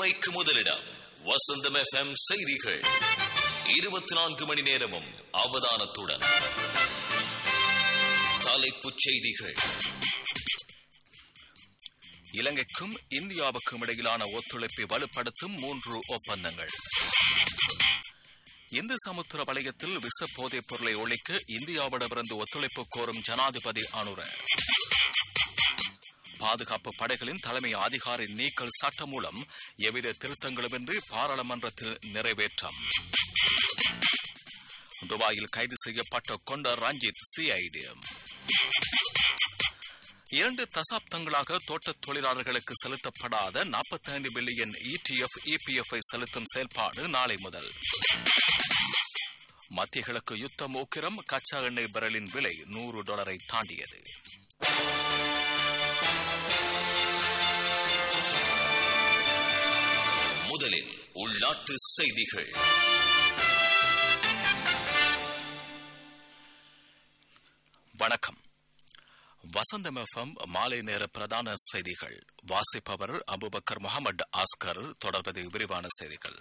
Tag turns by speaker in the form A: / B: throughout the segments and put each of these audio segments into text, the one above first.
A: உண்மைக்கு முதலிடம் வசந்தம் எஃப்எம் செய்திகள் இருபத்தி நான்கு மணி நேரமும் அவதானத்துடன் தலைப்புச் செய்திகள்
B: இலங்கைக்கும் இந்தியாவுக்கும் இடையிலான ஒத்துழைப்பை வலுப்படுத்தும் மூன்று ஒப்பந்தங்கள் இந்து சமுத்திர வலயத்தில் விஷ போதைப் பொருளை ஒழிக்க இந்தியாவிடமிருந்து ஒத்துழைப்பு கோரும் ஜனாதிபதி அனுர பாதுகாப்பு படைகளின் தலைமை அதிகாரி நீக்கல் சட்டம் மூலம் எவ்வித திருத்தங்களுமின்றி பாராளுமன்றத்தில் நிறைவேற்றம் துபாயில் கைது செய்யப்பட்ட கொண்ட ரஞ்சித் சிஐடி இரண்டு தசாப்தங்களாக தோட்டத் தொழிலாளர்களுக்கு செலுத்தப்படாத 45 பில்லியன் இடிஎஃப் இபிஎஃப் ஐ செலுத்தும் செயல்பாடு நாளை முதல் மத்திய கிழக்கு யுத்தம் உக்கிரம் கச்சா எண்ணெய் பரலின் விலை நூறு டாலரை தாண்டியது
A: முதலில் உள்நாட்டு செய்திகள்
B: வணக்கம் வசந்தம் எஃப்எம் மாலை நேர பிரதான செய்திகள் வாசிப்பவர் அபுபக்கர் முகமது ஆஸ்கர் தொடர்வது விரிவான செய்திகள்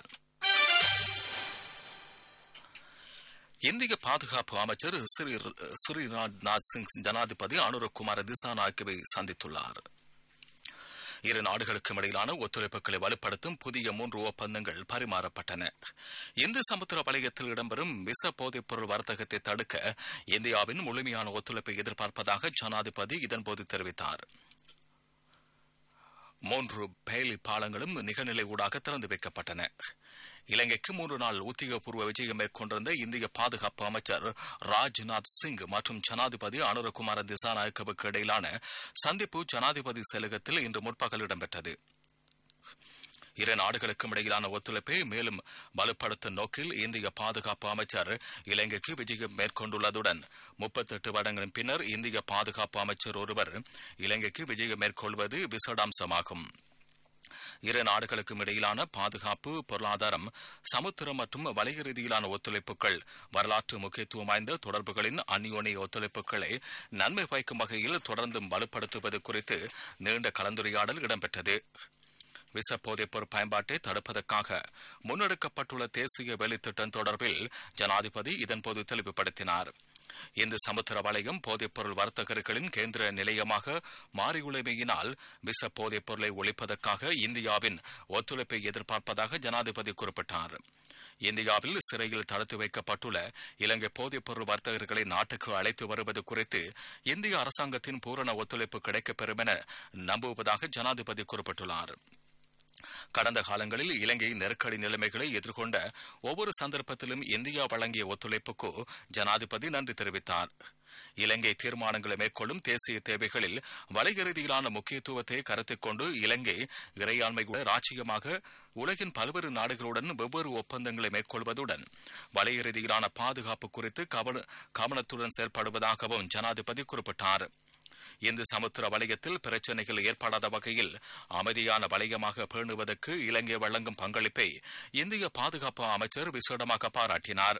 B: இந்திய பாதுகாப்பு அமைச்சர் ஸ்ரீ ஸ்ரீ ராஜ்நாத் சிங் ஜனாதிபதி அனுரகுமார திசாநாயக்கவை சந்தித்துள்ளார் இரு நாடுகளுக்கும் இடையிலான ஒத்துழைப்புகளை வலுப்படுத்தும் புதிய மூன்று ஒப்பந்தங்கள் பரிமாறப்பட்டன இந்து சமுத்திர வலயத்தில் இடம்பெறும் விச போதைப் பொருள் வர்த்தகத்தை தடுக்க இந்தியாவின் முழுமையான ஒத்துழைப்பை எதிர்பார்ப்பதாக ஜனாதிபதி இதன்போது தெரிவித்தார் மூன்று பெயலி பாலங்களும் நிகழ்நிலை ஊடாக திறந்து வைக்கப்பட்டன இலங்கைக்கு மூன்று நாள் உத்தியோகபூர்வ விஜயம் மேற்கொண்டிருந்த இந்திய பாதுகாப்பு அமைச்சர் ராஜ்நாத் சிங் மற்றும் ஜனாதிபதி அனுரகுமார திசாநாயக்கவுக்கு இடையிலான சந்திப்பு ஜனாதிபதி செயலகத்தில் இன்று முற்பகல் இடம்பெற்றது இரு நாடுகளுக்கும் இடையிலான ஒத்துழைப்பை மேலும் வலுப்படுத்தும் நோக்கில் இந்திய பாதுகாப்பு அமைச்சர் இலங்கைக்கு விஜயம் மேற்கொண்டுள்ளதுடன் முப்பத்தெட்டு வருடங்களின் பின்னர் இந்திய பாதுகாப்பு அமைச்சர் ஒருவர் இலங்கைக்கு விஜயம் மேற்கொள்வது விசேடாம்சமாகும் இரு நாடுகளுக்கும் இடையிலான பாதுகாப்பு பொருளாதாரம் சமுத்திரம் மற்றும் வணிக ரீதியிலான ஒத்துழைப்புகள் வரலாற்று முக்கியத்துவம் வாய்ந்த தொடர்புகளின் அந்யோன்ய ஒத்துழைப்புகளை நன்மை பயக்கும் வகையில் தொடர்ந்து வலுப்படுத்துவது குறித்து நீண்ட கலந்துரையாடல் இடம்பெற்றது விச போதைப்பொருள் பயன்பாட்டை தடுப்பதற்காக முன்னெடுக்கப்பட்டுள்ள தேசிய வேலைத்திட்டம் தொடர்பில் ஜனாதிபதி இதன்போது தெளிவுபடுத்தினார் இந்த சமுத்திர வலயம் போதைப்பொருள் வர்த்தகர்களின் கேந்திர நிலையமாக மாறியுள்ளமையினால் விச போதைப் பொருளை ஒழிப்பதற்காக இந்தியாவின் ஒத்துழைப்பை எதிர்பார்ப்பதாக ஜனாதிபதி குறிப்பிட்டார் இந்தியாவில் சிறையில் தடுத்து வைக்கப்பட்டுள்ள இலங்கை போதைப் பொருள் வர்த்தகர்களை நாட்டுக்கு அழைத்து வருவது குறித்து இந்திய அரசாங்கத்தின் பூரண ஒத்துழைப்பு கிடைக்கப்பெறும் என நம்புவதாக ஜனாதிபதி குறிப்பிட்டுள்ளார் கடந்த காலங்களில் இலங்கை நெருக்கடி நிலைமைகளை எதிர்கொண்ட ஒவ்வொரு சந்தர்ப்பத்திலும் இந்தியா வழங்கிய ஒத்துழைப்புக்கு ஜனாதிபதி நன்றி தெரிவித்தார் இலங்கை தீர்மானங்களை மேற்கொள்ளும் தேசிய தேவைகளில் வணிக ரீதியிலான முக்கியத்துவத்தை கருத்தில் கொண்டு இலங்கை இறையாண்மை ராஜ்யமாக உலகின் பல்வேறு நாடுகளுடன் வெவ்வேறு ஒப்பந்தங்களை மேற்கொள்வதுடன் வணிக ரீதியிலான பாதுகாப்பு குறித்து கவனத்துடன் செயல்படுவதாகவும் ஜனாதிபதி குறிப்பிட்டார் இந்து சமுத்திர வலயத்தில் பிரச்சினைகள் ஏற்படாத வகையில் அமைதியான வலயமாக பேணுவதற்கு இலங்கை வழங்கும் பங்களிப்பை இந்திய பாதுகாப்பு அமைச்சர் விசேடமாக பாராட்டினார்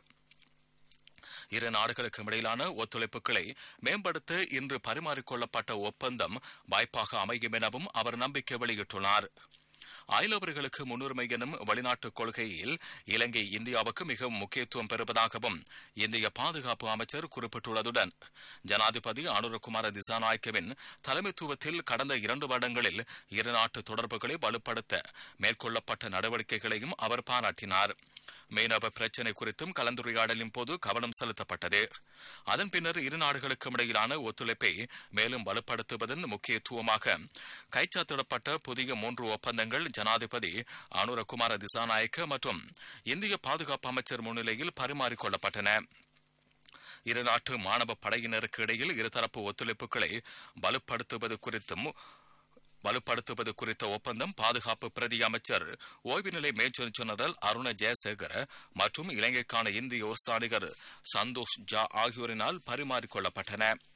B: இரு நாடுகளுக்கும் இடையிலான ஒத்துழைப்புகளை மேம்படுத்த இன்று பரிமாறிக்கொள்ளப்பட்ட ஒப்பந்தம் வாய்ப்பாக அமையும் எனவும் அவர் நம்பிக்கை வெளியிட்டுள்ளார் அயலவர்களுக்கு முன்னுரிமை எனும் வெளிநாட்டு கொள்கையில் இலங்கை இந்தியாவுக்கு மிகவும் முக்கியத்துவம் பெறுவதாகவும் இந்திய பாதுகாப்பு அமைச்சர் குறிப்பிட்டுள்ளதுடன் ஜனாதிபதி அனுரகுமார திசாநாயக்கவின் தலைமைத்துவத்தில் கடந்த இரண்டு வருடங்களில் இருநாட்டு தொடர்புகளை வலுப்படுத்த மேற்கொள்ளப்பட்ட நடவடிக்கைகளையும் அவர் பாராட்டினார் மீனவ பிரச்சினை குறித்தும் கலந்துரையாடலின் போது கவனம் செலுத்தப்பட்டது அதன் பின்னர் இரு நாடுகளுக்கும் இடையிலான ஒத்துழைப்பை மேலும் வலுப்படுத்துவதன் முக்கியத்துவமாக கைச்சாத்திடப்பட்ட புதிய மூன்று ஒப்பந்தங்கள் ஜனாதிபதி அனுரகுமார திசாநாயக்க மற்றும் இந்திய பாதுகாப்பு அமைச்சர் முன்னிலையில் பரிமாறிக்கொள்ளப்பட்டன இருநாட்டு மாணவ படையினருக்கு இடையில் இருதரப்பு ஒத்துழைப்புகளை வலுப்படுத்துவது குறித்தும் வலுப்படுத்துவது குறித்த ஒப்பந்தம் பாதுகாப்பு பிரதி அமைச்சர் ஓய்வு நிலை மேஜர் ஜெனரல் அருண ஜெயசேகர் மற்றும் இலங்கைக்கான இந்திய உஸ்தானிகர் சந்தோஷ் ஜா ஆகியோரினால் பரிமாறிக்கொள்ளப்பட்டன